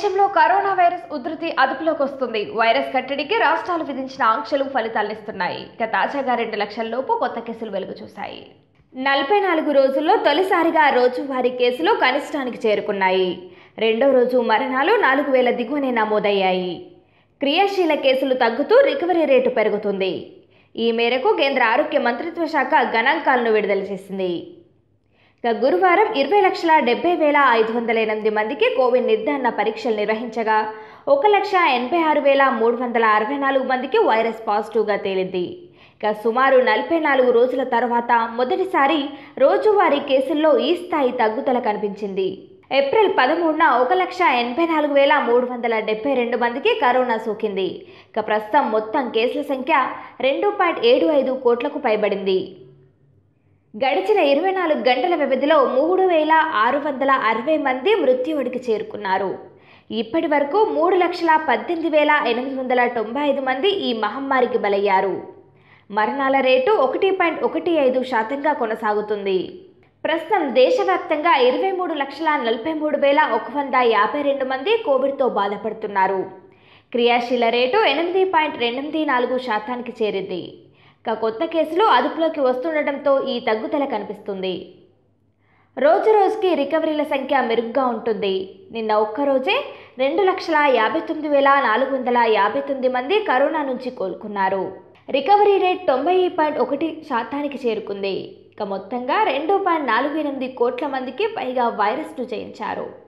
దేశంలో corona virus ఉధృతి అదుపులోకి వస్తుంది వైరస్ కట్టడికి రాష్ట్రాలు విధించిన ఆంక్షలు ఫలితాలనిస్తున్నాయి ఇక తాజాగా రెండు లక్షల లోపు కొత్త కేసులు వెలుగు చూశాయి నలభై నాలుగు రోజుల్లో తొలిసారిగా రోజువారీ కేసులు కనిష్టానికి చేరుకున్నాయి రెండో రోజు మరణాలు నాలుగు వేల దిగువనే నమోదయ్యాయి క్రియాశీల కేసులు తగ్గుతూ రికవరీ రేటు పెరుగుతుంది ఈ మేరకు కేంద్ర ఆరోగ్య మంత్రిత్వ శాఖ గణాంకాలను విడుదల చేసింది ఇక గురువారం ఇరవై లక్షల డెబ్బై వేల ఐదు వందల ఎనిమిది మందికి కోవిడ్ నిర్ధారణ పరీక్షలు నిర్వహించగా ఒక లక్ష ఎనభై ఆరు వేల మూడు వందల అరవై నాలుగు మందికి వైరస్ పాజిటివ్గా తేలింది ఇక సుమారు నలభై నాలుగు రోజుల తర్వాత మొదటిసారి రోజువారీ కేసుల్లో ఈ స్థాయి తగ్గుదల కనిపించింది ఏప్రిల్ పదమూడున ఒక లక్ష ఎనభై నాలుగు వేల మూడు వందల డెబ్బై రెండు మందికి కరోనా సోకింది ఇక ప్రస్తుతం మొత్తం కేసుల సంఖ్య రెండు పాయింట్ ఏడు ఐదు కోట్లకు పైబడింది గడిచిన ఇరవై నాలుగు గంటల వ్యవధిలో మూడు వేల ఆరు వందల అరవై మంది మృత్యువుడికి చేరుకున్నారు ఇప్పటి వరకు మూడు లక్షల పద్దెనిమిది వేల ఎనిమిది వందల తొంభై ఐదు మంది ఈ మహమ్మారికి బలయ్యారు మరణాల రేటు ఒకటి పాయింట్ ఒకటి ఐదు శాతంగా కొనసాగుతుంది ప్రస్తుతం దేశవ్యాప్తంగా ఇరవై మూడు లక్షల నలభై మూడు వేల ఒక వంద యాభై రెండు మంది కోవిడ్తో బాధపడుతున్నారు క్రియాశీల రేటు ఎనిమిది పాయింట్ ఎనిమిది నాలుగు శాతానికి చేరింది ఇక కొత్త కేసులు అదుపులోకి వస్తుండటంతో ఈ తగ్గుదల కనిపిస్తుంది రోజు రోజుకి రికవరీల సంఖ్య మెరుగ్గా ఉంటుంది నిన్న ఒక్కరోజే రెండు లక్షల యాభై తొమ్మిది వేల నాలుగు వందల యాభై తొమ్మిది మంది కరోనా నుంచి కోలుకున్నారు రికవరీ రేట్ తొంభై పాయింట్ ఒకటి శాతానికి చేరుకుంది ఇక మొత్తంగా రెండు పాయింట్ నాలుగు ఎనిమిది కోట్ల మందికి పైగా వైరస్ను జయించారు